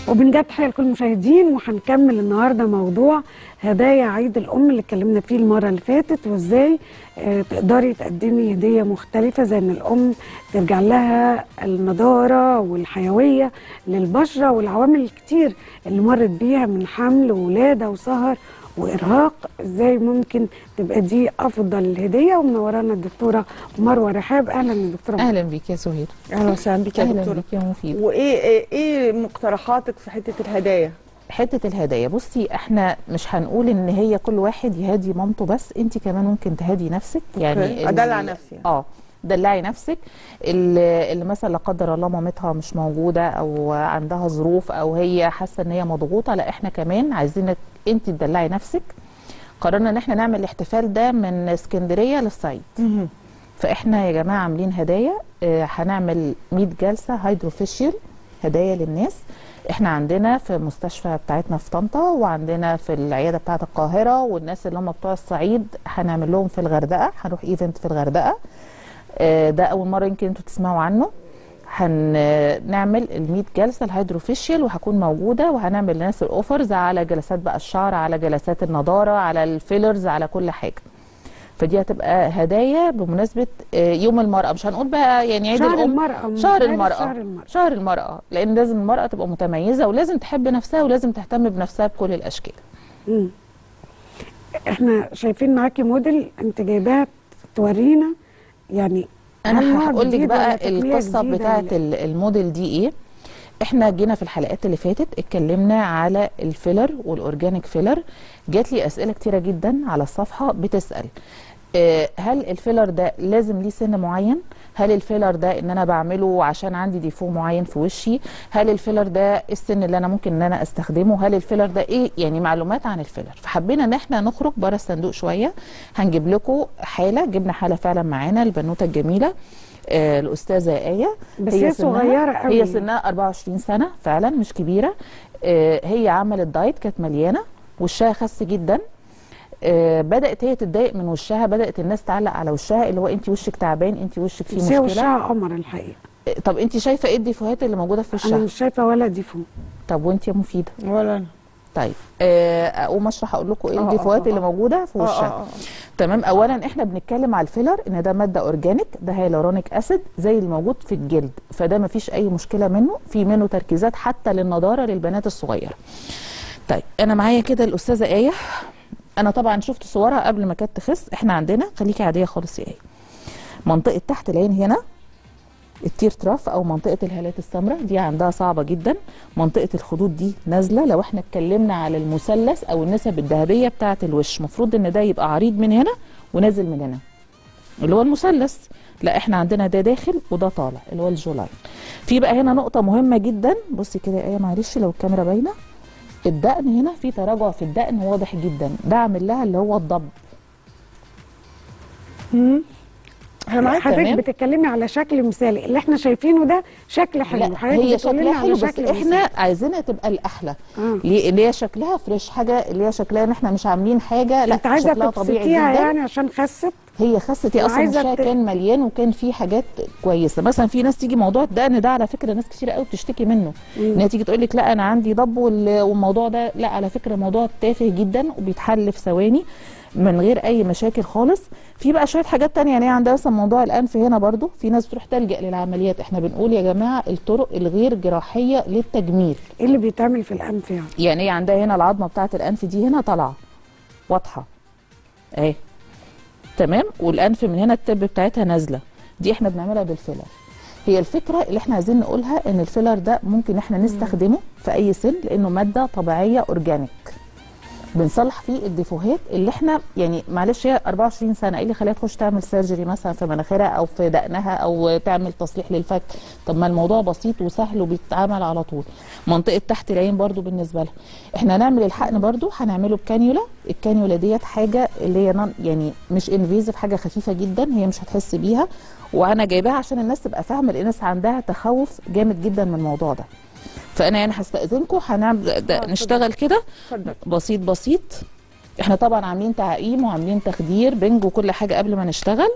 وبنجد تحيه لكل المشاهدين وهنكمل النهارده موضوع هدايا عيد الام اللي اتكلمنا فيه المره اللي فاتت وازاي آه، تقدري تقدمي هديه مختلفه زي ان الام ترجع لها النضاره والحيويه للبشره والعوامل الكتير اللي مرت بيها من حمل وولاده وسهر وارهاق ازاي ممكن تبقى دي افضل الهديه ومنورانا الدكتوره مروه رحاب اهلا يا دكتوره مروة. اهلا بيك يا سهير اهلا وسهلا بك يا اهلا دكتوره بيك يا مفيد وايه ايه, إيه مقترحاتك في حته الهدايا حته الهدايا بصي احنا مش هنقول ان هي كل واحد يهدي مامته بس انت كمان ممكن تهدي نفسك يعني أوكي. ال- أدلع نفسي يعني. اه دلعي نفسك اللي اللي مثلا لا قدر الله مامتها مش موجوده او عندها ظروف او هي حاسه ان هي مضغوطه لا احنا كمان عايزينك انت تدلعي نفسك قررنا ان احنا نعمل الاحتفال ده من اسكندريه للصعيد فاحنا يا جماعه عاملين هدايا آه، هنعمل 100 جلسه هيدروفيشيال هدايا للناس احنا عندنا في مستشفى بتاعتنا في طنطا وعندنا في العياده بتاعه القاهره والناس اللي هم بتوع الصعيد هنعمل لهم في الغردقه هنروح ايفنت في الغردقه آه، ده اول مره يمكن انتوا تسمعوا عنه هنعمل ال 100 جلسه الهيدروفيشيال وهكون موجوده وهنعمل للناس الاوفرز على جلسات بقى الشعر على جلسات النضاره على الفيلرز على كل حاجه فدي هتبقى هدايا بمناسبه آه، يوم المراه مش هنقول بقى يعني عيد شهر الام المرأة شهر غير المرأة شهر المرأة شهر المرأة لأن لازم المرأة تبقى متميزة ولازم تحب نفسها ولازم تهتم بنفسها بكل الأشكال مم. احنا شايفين معاكي موديل انت جايباها تورينا يعني هل نوع أنا هقول لك جديد ولا بقى تقنية القصة جديدة بتاعة ولا إيه؟ ال- الموديل دي إيه احنا جينا في الحلقات اللي فاتت اتكلمنا على الفيلر والاورجانيك فيلر جات لي اسئله كتيره جدا على الصفحه بتسال آه، هل الفيلر ده لازم ليه سن معين هل الفيلر ده ان انا بعمله عشان عندي ديفو معين في وشي هل الفيلر ده إيه السن اللي انا ممكن ان انا استخدمه هل الفيلر ده ايه يعني معلومات عن الفيلر فحبينا ان احنا نخرج بره الصندوق شويه هنجيب لكم حاله جبنا حاله فعلا معانا البنوته الجميله آه الاستاذه ايه بس هي سنها- صغيرة قوي هي سنها 24 سنه فعلا مش كبيره آه هي عملت دايت كانت مليانه وشها خس جدا آه بدات هي تتضايق من وشها بدات الناس تعلق على وشها اللي هو انت وشك تعبان انت وشك فيه بس هي مشكله وشها قمر الحقيقه آه، طب انت شايفه ايه الديفوهات اللي موجوده في انا وشها مش شايفه ولا ديفو طب وانت يا مفيده ولا انا طيب آه، اقوم اشرح اقول لكم ايه آه، آه، الديفوهات آه، اللي آه. موجوده في آه، وشها آه، آه. تمام اولا احنا بنتكلم على الفيلر ان ده ماده اورجانيك ده هيلورونيك اسيد زي اللي موجود في الجلد فده مفيش اي مشكله منه في منه تركيزات حتى للنضاره للبنات الصغيره طيب انا معايا كده الاستاذه ايه انا طبعا شفت صورها قبل ما كانت تخس احنا عندنا خليكي عاديه خالص يا ايه منطقه تحت العين هنا التير تراف او منطقه الهالات السمراء دي عندها صعبه جدا منطقه الخدود دي نازله لو احنا اتكلمنا على المثلث او النسب الذهبيه بتاعه الوش المفروض ان ده يبقى عريض من هنا ونازل من هنا اللي هو المثلث لا احنا عندنا ده داخل وده طالع اللي هو الجولاين في بقى هنا نقطه مهمه جدا بصي كده يا ايه معلش لو الكاميرا باينه الدقن هنا في تراجع في الدقن واضح جدا ده عامل لها اللي هو الضب انا معاك حضرتك تمام. بتتكلمي على شكل مثالي اللي احنا شايفينه ده شكل حلو لا حضرتك هي بتقولي لنا شكلها على حلو بس شكل احنا مثالي. عايزينها تبقى الاحلى آه. ليه اللي هي شكلها فريش حاجه اللي هي شكلها ان احنا مش عاملين حاجه لا انت عايزه شكلها طبيعي تبسطيها جدا يعني عشان خست هي خست هي اصلا وعايزة وشها ت- كان مليان وكان فيه حاجات كويسه مثلا في ناس تيجي موضوع الدقن ده على فكره ناس كتير قوي بتشتكي منه ان هي تيجي تقول لك لا انا عندي ضب وال- والموضوع ده لا على فكره موضوع تافه جدا وبيتحل في ثواني من غير اي مشاكل خالص في بقى شويه حاجات تانية يعني هي عندها مثلا موضوع الانف هنا برضو في ناس بتروح تلجا للعمليات احنا بنقول يا جماعه الطرق الغير جراحيه للتجميل ايه اللي بيتعمل في الانف يعني يعني هي عندها هنا العظمه بتاعه الانف دي هنا طالعه واضحه اهي تمام والانف من هنا التب بتاعتها نازله دي احنا بنعملها بالفيلر هي الفكره اللي احنا عايزين نقولها ان الفيلر ده ممكن احنا نستخدمه في اي سن لانه ماده طبيعيه اورجانيك بنصلح فيه الديفوهات اللي احنا يعني معلش هي 24 سنه ايه اللي خلاها تخش تعمل سيرجري مثلا في مناخيرها او في دقنها او تعمل تصليح للفك طب ما الموضوع بسيط وسهل وبيتعمل على طول منطقه تحت العين برضو بالنسبه لها احنا هنعمل الحقن برضو هنعمله بكانيولا الكانيولا ديت حاجه اللي هي نون- يعني مش انفيزيف حاجه خفيفه جدا هي مش هتحس بيها وانا جايباها عشان الناس تبقى فاهمه لان الناس عندها تخوف جامد جدا من الموضوع ده فانا يعني هستاذنكم هنعمل ده- نشتغل كده اتفضل بسيط بسيط احنا طبعا عاملين تعقيم وعاملين تخدير بنج وكل حاجه قبل ما نشتغل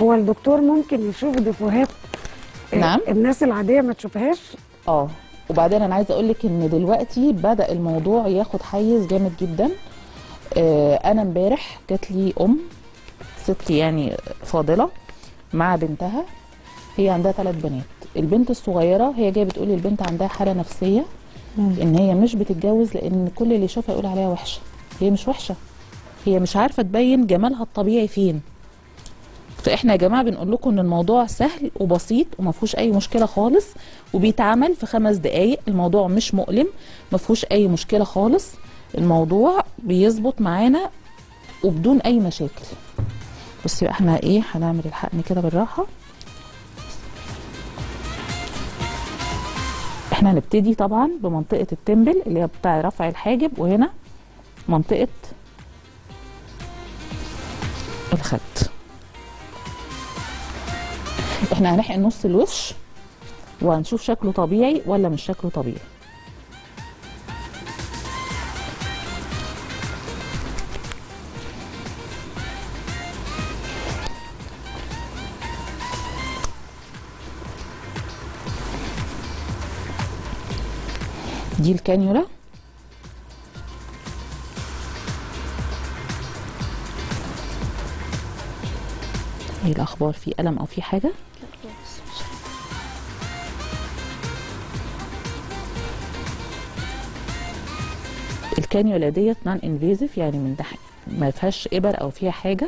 هو الدكتور ممكن يشوف ديفوهات آه، نعم. الناس العاديه ما تشوفهاش اه وبعدين انا عايزه اقول لك ان دلوقتي بدا الموضوع ياخد حيز جامد جدا آه انا امبارح جات لي ام ست يعني فاضله مع بنتها هي عندها ثلاث بنات البنت الصغيره هي جايه بتقول لي البنت عندها حاله نفسيه ان هي مش بتتجوز لان كل اللي يشوفها يقول عليها وحشه هي مش وحشه هي مش عارفه تبين جمالها الطبيعي فين فاحنا يا جماعه بنقول لكم ان الموضوع سهل وبسيط وما فيهوش اي مشكله خالص وبيتعمل في خمس دقائق الموضوع مش مؤلم ما فيهوش اي مشكله خالص الموضوع بيظبط معانا وبدون اي مشاكل بصي بقى احنا ايه هنعمل الحقن كده بالراحه احنا هنبتدي طبعا بمنطقه التمبل اللي هي بتاع رفع الحاجب وهنا منطقه الخد احنا هنحقن نص الوش وهنشوف شكله طبيعي ولا مش شكله طبيعي دي الكانيولا ايه الاخبار في الم او في حاجه الكانيولا ديت نون انفيزيف يعني من تحت ما فيهاش ابر او فيها حاجه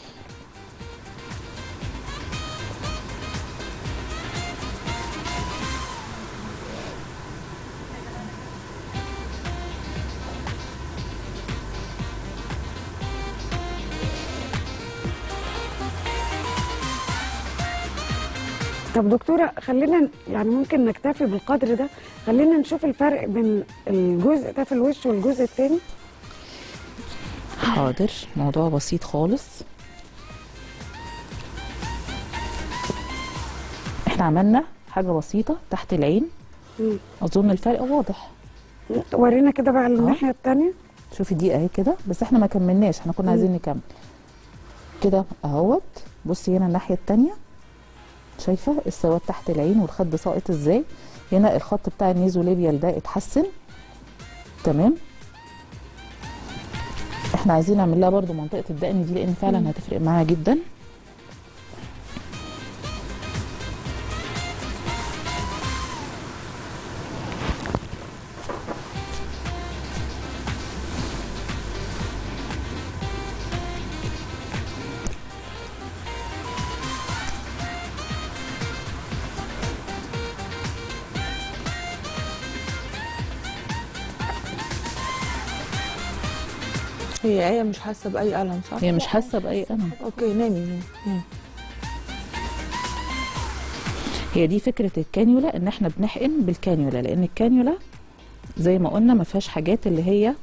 طب دكتوره خلينا ن- يعني ممكن نكتفي بالقدر ده خلينا نشوف الفرق بين الجزء ده في الوش والجزء التاني حاضر موضوع بسيط خالص احنا عملنا حاجه بسيطه تحت العين مم. اظن الفرق واضح ورينا كده بقى الناحيه التانيه شوفي دي اهي كده بس احنا ما كملناش احنا كنا عايزين نكمل كده اهوت بصي هنا الناحيه التانية شايفه السواد تحت العين والخد ساقط ازاي هنا الخط بتاع النيزوليبيال ده اتحسن تمام احنا عايزين نعمل لها برضو منطقه الدقن دي لان فعلا هتفرق معاها جدا هي آية مش حاسة بأي ألم صح؟ هي مش حاسه باي الم اوكي نامي نامي هي دي فكره الكانيولا ان احنا بنحقن بالكانيولا لان الكانيولا زي ما قلنا ما فيهاش حاجات اللي هي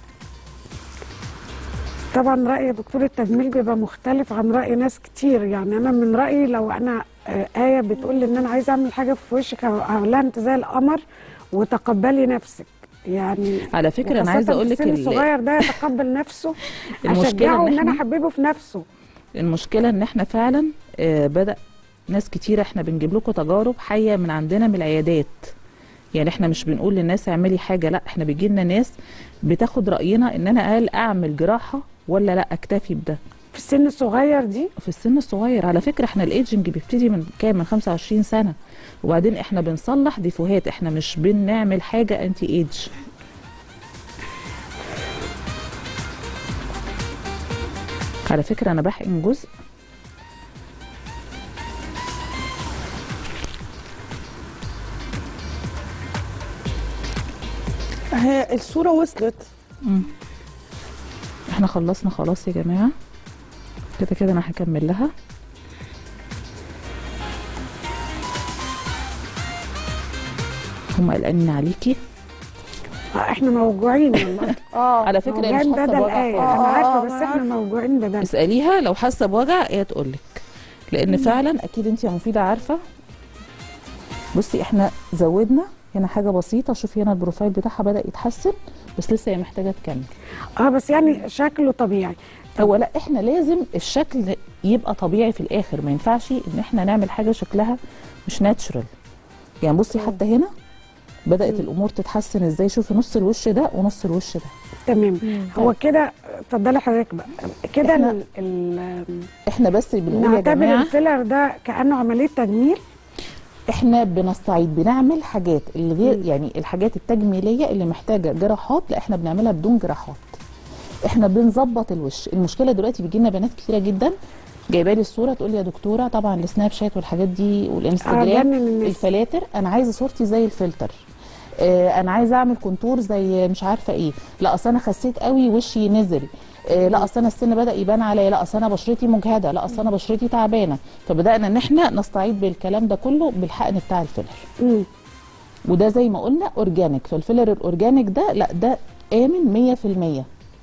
طبعا راي دكتور التجميل بيبقى مختلف عن راي ناس كتير يعني انا من رايي لو انا آه، ايه بتقول لي ان انا عايزه اعمل حاجه في وشك هقول لها انت زي القمر وتقبلي نفسك يعني على فكره انا وخاصة عايزه اقول في لك السن ال- الصغير ده يتقبل نفسه المشكلة اشجعه إن ان انا إحنا- احببه في نفسه المشكله ان احنا فعلا آه، بدا ناس كتير احنا بنجيب لكم تجارب حيه من عندنا من العيادات يعني احنا مش بنقول للناس اعملي حاجه لا احنا بيجي لنا ناس بتاخد راينا ان انا قال اعمل جراحه ولا لا اكتفي بده في السن الصغير دي في السن الصغير على فكره احنا الايدجنج بيبتدي من كام من 25 سنه وبعدين احنا بنصلح ديفوهات احنا مش بنعمل حاجه انتي ايدج على فكره انا بحقن جزء هي الصورة وصلت مم. احنا خلصنا خلاص يا جماعة كده كده انا هكمل لها هم قلقانين عليكي آه، احنا موجوعين والله اه على فكرة هي مش موجوعين حاسة بدل بوجع ايه خالص. انا آه، عارفه آه، بس أنا احنا عارفة. موجوعين بدل اسأليها لو حاسة بوجع هي تقولك لان فعلا اكيد انت يا مفيدة عارفة بصي احنا زودنا هنا حاجة بسيطة شوفي هنا البروفايل بتاعها بدأ يتحسن بس لسه هي محتاجة تكمل اه بس يعني شكله طبيعي هو لا احنا لازم الشكل يبقى طبيعي في الاخر ما ينفعش ان احنا نعمل حاجه شكلها مش ناتشرال يعني بصي حتى هنا بدات الامور تتحسن ازاي شوفي نص الوش ده ونص الوش ده تمام هو كده اتفضلي حضرتك بقى كده إحنا ال- ال- احنا بس بنقول يا نعتبر جماعه الفيلر ده كانه عمليه تجميل احنا بنستعيد بنعمل حاجات الغير يعني الحاجات التجميليه اللي محتاجه جراحات لا احنا بنعملها بدون جراحات احنا بنظبط الوش المشكله دلوقتي بيجي لنا بنات كتيره جدا جايبه لي الصوره تقول لي يا دكتوره طبعا السناب شات والحاجات دي آه، والانستجرام جنن الناس. الفلاتر انا عايزه صورتي زي الفلتر آه انا عايزه اعمل كونتور زي مش عارفه ايه لا اصل انا خسيت قوي وشي نزل آه لا اصل انا السن بدا يبان عليا لا اصل انا بشرتي مجهده لا اصل انا بشرتي تعبانه فبدانا ان احنا نستعيد بالكلام ده كله بالحقن بتاع الفيلر مم. وده زي ما قلنا اورجانيك فالفيلر الاورجانيك ده لا ده امن 100%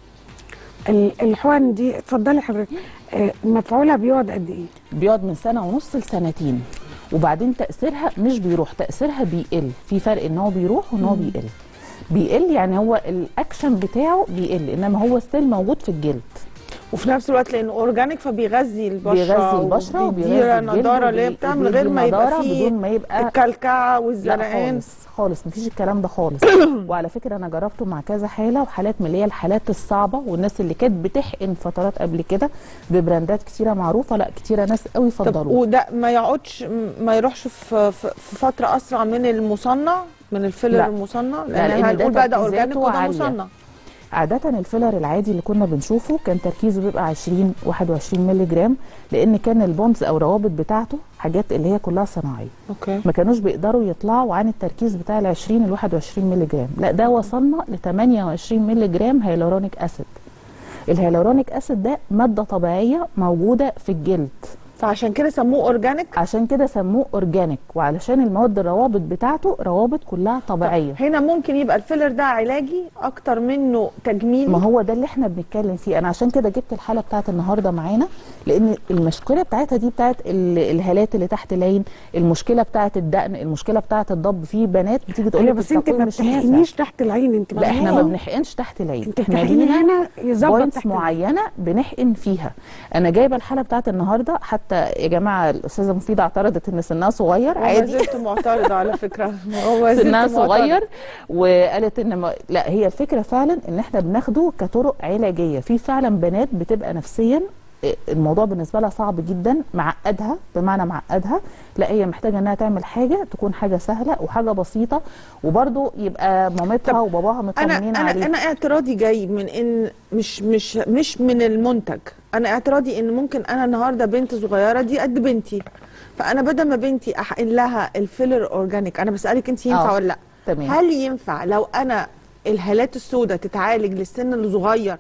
ال- الحقن دي اتفضلي حضرتك آه، مفعولها بيقعد قد ايه؟ بيقعد من سنه ونص لسنتين وبعدين تاثيرها مش بيروح تاثيرها بيقل في فرق ان هو بيروح وان هو بيقل بيقل يعني هو الاكشن بتاعه بيقل انما هو ستيل موجود في الجلد وفي نفس الوقت لانه اورجانيك فبيغذي البشره بيغذي البشره وبيديها وبيغذي الجلد نضاره اللي هي وبي- بتعمل وبيدي غير ما يبقى نضارة فيه بدون ما يبقى الكلكعه لا والزرقان خالص خالص مفيش الكلام ده خالص وعلى فكره انا جربته مع كذا حاله وحالات من اللي هي الحالات الصعبه والناس اللي كانت بتحقن فترات قبل كده ببراندات كتيره معروفه لا كتيره ناس قوي طب فضلوه وده ما يقعدش ما يروحش في في في فتره اسرع من المصنع من الفيلر لا. المصنع لأن لان ده هنقول بقى ده تركيزاته اورجانيك وده عالية. مصنع عادة الفيلر العادي اللي كنا بنشوفه كان تركيزه بيبقى 20 21 مللي جرام لان كان البونز او الروابط بتاعته حاجات اللي هي كلها صناعيه اوكي ما كانوش بيقدروا يطلعوا عن التركيز بتاع ال 20 ل 21 مللي جرام لا ده وصلنا ل 28 مللي جرام هيلورونيك اسيد الهيلورونيك اسيد ده ماده طبيعيه موجوده في الجلد فعشان كده سموه اورجانيك عشان كده سموه اورجانيك وعلشان المواد الروابط بتاعته روابط كلها طبيعيه هنا ممكن يبقى الفيلر ده علاجي اكتر منه تجميلي ما هو ده اللي احنا بنتكلم فيه انا عشان كده جبت الحاله بتاعت النهارده معانا لان المشكله بتاعتها دي بتاعت ال- الهالات اللي تحت العين المشكله بتاعت الدقن المشكله بتاعت الضب في بنات بتيجي تقول ايوه لك بس انت ما التقويم مش نافع. بتحقنيش تحت العين انت لا احنا ما بتحقني- بنحقنش تحت العين انت احنا بتحقني لينا هنا يظبط بوينتس تحت العين. معينه بنحقن فيها انا جايبه الحاله بتاعت النهارده حتى يا جماعه الاستاذه مفيده اعترضت ان سنها صغير وما عادي زلت معترضه على فكره وما زلت سنها معترضة. صغير وقالت ان ما لا هي الفكره فعلا ان احنا بناخده كطرق علاجيه في فعلا بنات بتبقى نفسيا إيه، الموضوع بالنسبه لها صعب جدا معقدها بمعنى معقدها لا هي محتاجه انها تعمل حاجه تكون حاجه سهله وحاجه بسيطه وبرده يبقى مامتها وباباها انا مطمنين انا عليها انا اعتراضي جاي من ان مش مش مش من المنتج انا اعتراضي ان ممكن انا النهارده بنت صغيره دي قد بنتي فانا بدل ما بنتي احقن لها الفيلر اورجانيك انا بسالك انت ينفع آه. ولا لا تمام هل ينفع لو انا الهالات السوداء تتعالج للسن الصغير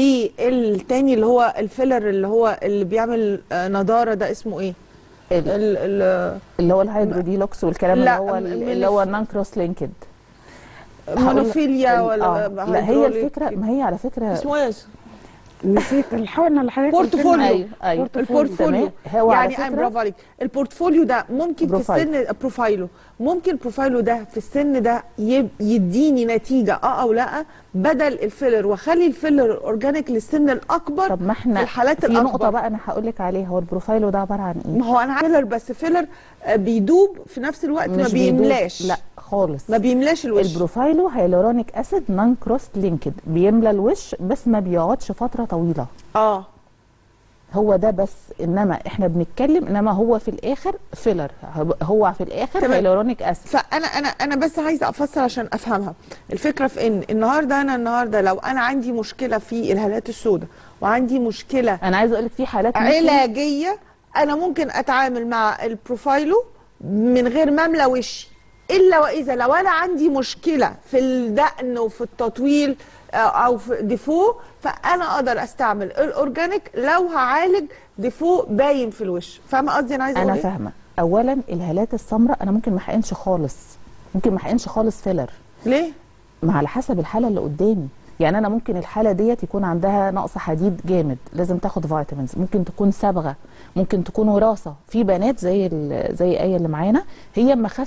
بالتاني اللي هو الفيلر اللي هو اللي بيعمل آه، نضاره ده اسمه ايه؟ ال- ال ال اللي هو الهيدروديلوكس والكلام اللي لا، هو من- اللي هو النون كروس لينكد مونوفيليا ولا آه. لا هي هيدروليك. الفكره ما هي على فكره اسمه ايه؟ نسيت الحقنه اللي حضرتك قلت لنا بورتفوليو. عليها. ايوه ايوه البورتفوليو تمام. هو على يعني أنا فكره برافو عليك البورتفوليو ده ممكن بروفايل. في السن بروفايله ممكن بروفايله ده في السن ده يب- يديني نتيجه اه او لا بدل الفيلر واخلي الفيلر اورجانيك للسن الاكبر طب ما احنا في الحالات في الأكبر. نقطه بقى انا هقول لك عليها هو البروفايل ده عباره عن ايه ما هو انا فيلر بس فيلر آه، بيدوب في نفس الوقت ما مش بيدوب. بيملاش لا خالص ما بيملاش الوش البروفايلو هيلورونيك اسيد نون كروس لينكد بيملى الوش بس ما بيقعدش فتره طويله اه هو ده بس انما احنا بنتكلم انما هو في الاخر فيلر هو في الاخر تمام. هيلورونيك اسيد فانا انا انا بس عايزه افسر عشان افهمها الفكره في ان النهارده انا النهارده لو انا عندي مشكله في الهالات السوداء وعندي مشكله انا عايزه اقول لك في حالات ممكن- علاجيه انا ممكن اتعامل مع البروفايلو من غير ما املى وشي الا واذا لو انا عندي مشكله في الدقن وفي التطويل آه، او في ديفو فانا اقدر استعمل الاورجانيك لو هعالج ديفو باين في الوش فاهمه قصدي انا عايزه انا اقول ايه فاهمه اولا الهالات السمراء انا ممكن ما احقنش خالص ممكن ما احقنش خالص فيلر ليه ما على حسب الحاله اللي قدامي يعني انا ممكن الحاله ديت يكون عندها نقص حديد جامد لازم تاخد فيتامينز ممكن تكون صبغه ممكن تكون وراثه في بنات زي ال- زي ايه اللي معانا هي اما خست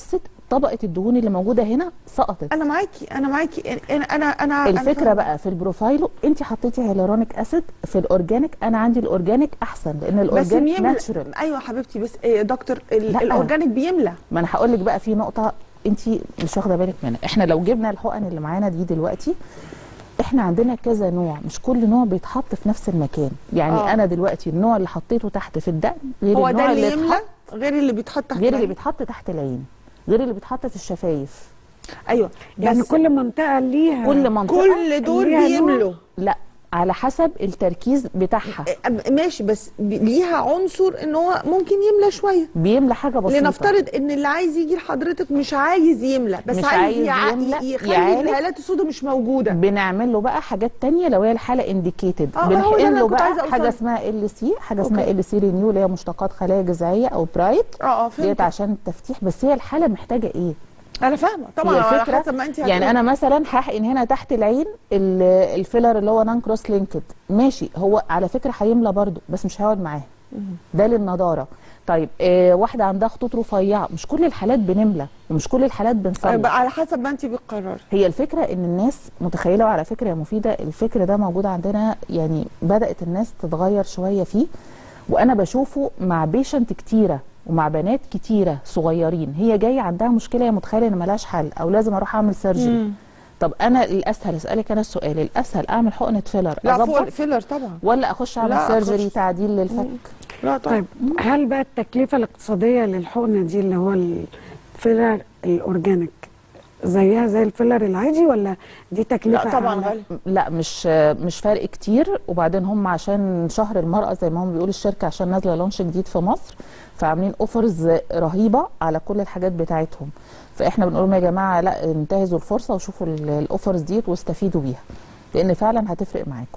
طبقه الدهون اللي موجوده هنا سقطت انا معاكي انا معاكي انا انا انا أنا الفكره فاهمة. بقى في البروفايلو انت حطيتي هيلورونيك اسيد في الاورجانيك انا عندي الاورجانيك احسن لان بس الاورجانيك بيملى ناتشورال ايوه حبيبتي بس إيه يا دكتور ال- لا. الاورجانيك بيملى ما انا هقول لك بقى في نقطه انت مش واخده بالك منها احنا لو جبنا الحقن اللي معانا دي دلوقتي احنا عندنا كذا نوع مش كل نوع بيتحط في نفس المكان يعني آه. آه. انا دلوقتي النوع اللي حطيته تحت في الدقن غير هو النوع ده اللي اللي يملى اتحط غير اللي بيتحط تحت غير اللي العين. بيتحط تحت العين غير اللي بيتحط في الشفايف ايوه يعني بس كل منطقه ليها كل منطقه كل دول ليها نوع. بيملوا لا على حسب التركيز بتاعها أب- ماشي بس بي- ليها عنصر ان هو ممكن يملى شويه بيملى حاجه بسيطه لنفترض ان اللي عايز يجي لحضرتك مش عايز يملى بس مش عايز, عايز يع... يملى، يخلي يعالج. الهالات السوداء مش موجوده بنعمل له بقى حاجات تانية لو هي الحاله انديكيتد آه، ما هو ده اللي بنحقن أنا له كنت عايزة بقى أوصل حاجه له. اسمها ال سي حاجه اسمها أوكي. ال سي رينيو اللي هي مشتقات خلايا جذعيه او برايت اه اه ديت فهمت عشان التفتيح بس هي الحاله محتاجه ايه انا فاهمه طبعا هي على الفكرة حسب ما انت يعني انا مثلا هحقن هنا تحت العين ال- الفيلر اللي هو نان كروس لينكد ماشي هو على فكره هيملى برده بس مش هيقعد معاها ده للنضاره طيب آه واحده عندها خطوط رفيعه مش كل الحالات بنملى ومش كل الحالات بنصلح على حسب ما انت بتقرري هي الفكره ان الناس متخيله وعلى فكره يا مفيده الفكر ده موجود عندنا يعني بدات الناس تتغير شويه فيه وانا بشوفه مع بيشنت كتيره ومع بنات كتيره صغيرين هي جايه عندها مشكله هي متخيله ان ملهاش حل او لازم اروح اعمل سيرجري طب انا الاسهل اسالك انا السؤال الاسهل اعمل حقنه فيلر لا فوق اظبط الفيلر طبعا ولا اخش اعمل لا، سيرجري أخش. تعديل للفك لا طبعا طيب هل بقى التكلفه الاقتصاديه للحقنه دي اللي هو الفيلر الاورجانيك زيها زي الفيلر العادي ولا دي تكلفه لا طبعا أعلى؟ غالي لا مش مش فرق كتير وبعدين هم عشان شهر المرأة زي ما هم بيقولوا الشركة عشان نازلة لونش جديد في مصر فعاملين اوفرز رهيبة على كل الحاجات بتاعتهم فاحنا بنقول لهم يا جماعة لا انتهزوا الفرصة وشوفوا ال- الاوفرز ديت واستفيدوا بيها لان فعلا هتفرق معاكم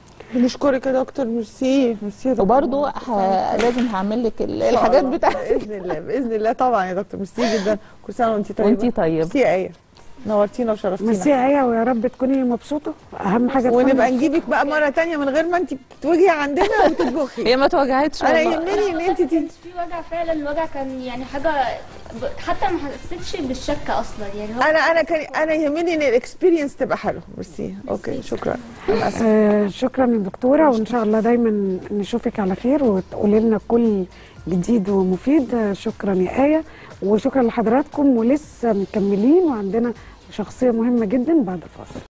بنشكرك يا دكتور ميرسي ميرسي يا دكتور. وبرده ه... لازم هعمل لك ال- الحاجات الله. بتاعتي باذن الله باذن الله طبعا يا دكتور ميرسي جدا كل سنه وانت طيبه وانتي طيب ميرسي يا ايه نورتينا وشرفتينا ميرسي يا ايه ويا رب تكوني مبسوطه اهم حاجه تكوني ونبقى مبسوطة. نجيبك بقى مره تانية من غير ما انت بتوجعي عندنا وتطبخي هي ما توجعتش انا والله. يهمني ان انت تيجي كانش في وجع فعلا الوجع كان يعني حاجه ب- حتى ما حسيتش بالشك اصلا يعني هو انا انا كان انا يهمني ان الاكسبيرينس تبقى حلوه ميرسي اوكي شكرا انا اسفه آه شكرا يا دكتوره وان شاء الله دايما نشوفك على خير وتقولي لنا كل جديد ومفيد آه شكرا يا ايه وشكرا لحضراتكم ولسه مكملين وعندنا شخصيه مهمه جدا بعد الفاصل